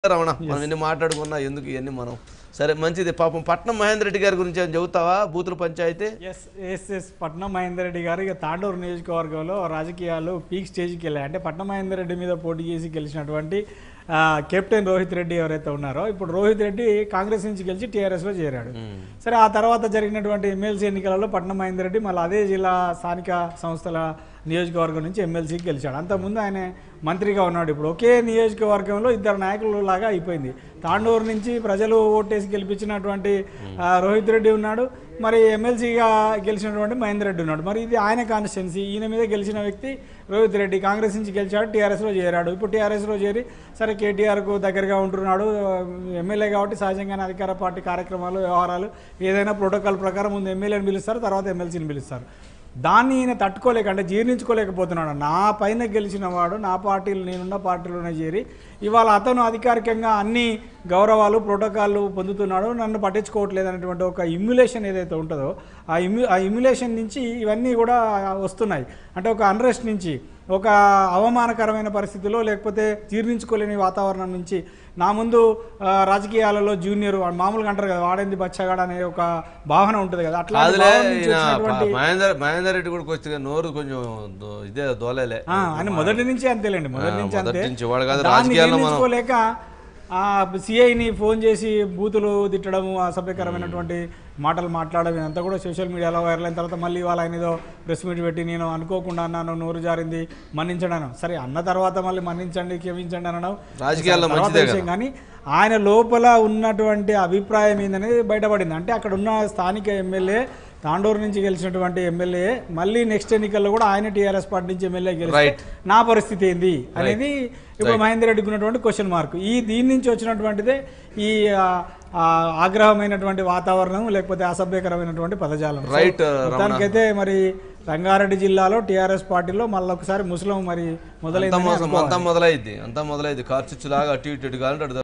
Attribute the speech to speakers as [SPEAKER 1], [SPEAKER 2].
[SPEAKER 1] రమణ మనం ఎన్ని మాట్లాడుకున్నా ఎందుకు ఇవన్నీ మనం సరే మంచిది పాపం పట్నం మహేందర్ రెడ్డి గారి గురించి ఏమైనా చెబుతావా బూతుల పంచాయతీ
[SPEAKER 2] ఎస్ ఎస్ ఎస్ పట్నం మహేందర్ రెడ్డి గారు ఇక తాండూరు నియోజకవర్గంలో రాజకీయాలు పీక్ స్టేజ్కి వెళ్ళాయి అంటే పట్నం మహేందర్ రెడ్డి మీద పోటీ చేసి గెలిచినటువంటి ఆ, కెప్టెన్ రోహిత్ రెడ్డి ఎవరైతే ఉన్నారో ఇప్పుడు రోహిత్ రెడ్డి కాంగ్రెస్ నుంచి గెలిచి టీఆర్ఎస్లో చేరాడు సరే ఆ తర్వాత జరిగినటువంటి ఎమ్మెల్సీ ఎన్నికలలో పట్నం మహేందర్ రెడ్డి మళ్ళీ అదే జిల్లా స్థానిక సంస్థల నియోజకవర్గం నుంచి ఎమ్మెల్సీకి గెలిచాడు అంతకుముందు ఆయన మంత్రిగా ఉన్నాడు ఇప్పుడు ఒకే నియోజకవర్గంలో ఇద్దరు నాయకులు లాగా అయిపోయింది తాండూరు నుంచి ప్రజలు ఓటేసి గెలిపించినటువంటి ఆ, రోహిత్ రెడ్డి ఉన్నాడు మరి ఎమ్మెల్సీగా గెలిచినటువంటి మహేందర్ రెడ్డి ఉన్నాడు మరి ఇది ఆయన కాన్స్టిట్యున్సీ ఈయన మీద గెలిచిన వ్యక్తి రోహిత్ రెడ్డి కాంగ్రెస్ నుంచి గెలిచాడు టీఆర్ఎస్లో చేరాడు ఇప్పుడు టీఆర్ఎస్లో చేరి సరే కేటీఆర్కు దగ్గరగా ఉంటున్నాడు ఎమ్మెల్యే కాబట్టి సహజంగానే అధికార పార్టీ కార్యక్రమాలు వ్యవహారాలు ఏదైనా ప్రోటోకాల్ ప్రకారం ముందు ఎమ్మెల్యేని పిలుస్తారు తర్వాత ఎమ్మెల్సీని పిలుస్తారు దాన్ని ఈయన తట్టుకోలేక అంటే జీర్ణించుకోలేకపోతున్నాడు నా పైన గెలిచిన వాడు నా పార్టీలు నేనున్న పార్టీలోనే చేరి ఇవాళ అతను అధికారికంగా అన్ని గౌరవాలు ప్రోటోకాల్లు పొందుతున్నాడు నన్ను పట్టించుకోవట్లేదు అనేటువంటి ఒక ఇమ్యులేషన్ ఏదైతే ఉంటుందో ఆ ఇమ్యు ఆ ఇమ్యులేషన్ నుంచి ఇవన్నీ కూడా వస్తున్నాయి అంటే ఒక అన్రెస్ట్ నుంచి ఒక అవమానకరమైన పరిస్థితిలో లేకపోతే జీర్ణించుకోలేని వాతావరణం నుంచి నా ముందు ఆ, రాజకీయాలలో జూనియర్ వాడు మామూలుగా అంటారు కదా వాడేంది బచ్చగాడు అనే ఒక భావన ఉంటుంది కదా అట్లా
[SPEAKER 1] కాదులే
[SPEAKER 2] భావన నుంచి
[SPEAKER 1] ఈయన
[SPEAKER 2] వచ్చినటువంటి
[SPEAKER 1] ప- మహేందర్ మహేందర్ రెడ్డి కూడా కొద్దిగా నోరు కొంచెం దో- ఇదే దోలేలే
[SPEAKER 2] ఆ, ఆయన మొదటి నుంచి అంతేలేండి మొదటి
[SPEAKER 1] ఆ,
[SPEAKER 2] నుంచి
[SPEAKER 1] మొదటి
[SPEAKER 2] అంతే
[SPEAKER 1] నుంచి వాడు కాదు,
[SPEAKER 2] దాన్ని
[SPEAKER 1] రాజకీయాల్లో మనం-
[SPEAKER 2] జీర్ణించుకోలేక ఆ సిఐని ఫోన్ చేసి బూతులు తిట్టడము అసభ్యకరమైనటువంటి మాటలు మాట్లాడడం ఇదంతా కూడా సోషల్ మీడియాలో వైరల్ అయిన తర్వాత మళ్ళీ వాళ్ళ ఆయన ఏదో ప్రెస్ మీట్ పెట్టి నేను అనుకోకుండా అన్నాను నోరు జారింది మన్నించడాను సరే అన్న తర్వాత మళ్ళీ మన్నించండి క్షమించండి అనడం
[SPEAKER 1] రాజకీయాల్లో
[SPEAKER 2] తర్వాత
[SPEAKER 1] మంచిదే
[SPEAKER 2] విషయం కానీ ఆయన లోపల ఉన్నటువంటి అభిప్రాయం ఏందనేది బయటపడింది అంటే అక్కడ ఉన్న స్థానిక ఎమ్మెల్యే తాండూరు నుంచి గెలిచినటువంటి ఎమ్మెల్యే మళ్ళీ నెక్స్ట్ ఎన్నికల్లో కూడా ఆయన టీఆర్ఎస్ పార్టీ నుంచి ఎమ్మెల్యే గెలిస్తే
[SPEAKER 1] Right.
[SPEAKER 2] నా పరిస్థితి ఏంది అనేది ఇప్పుడు మహేందర్ రెడ్డికి ఉన్నటువంటి క్వశ్చన్ మార్క్ ఈ దీని నుంచి వచ్చినటువంటిదే ఈ ఆ, ఆ, ఆగ్రహమైనటువంటి వాతావరణం లేకపోతే అసభ్యకరమైనటువంటి పదజాలం సో,
[SPEAKER 1] Right, uh,
[SPEAKER 2] మొత్తానికైతే మరి రంగారెడ్డి జిల్లాలో టీఆర్ఎస్ పార్టీలో మళ్ళీ ఒకసారి ముస్లిం మరి
[SPEAKER 1] అంతా
[SPEAKER 2] మొదలైంది
[SPEAKER 1] మోసం అంతా మొదలైద్ది అంతా మొదలైద్ది కార్చిచ్చు లాగా అటు ఇటు ఇటు కావాలంటే అటు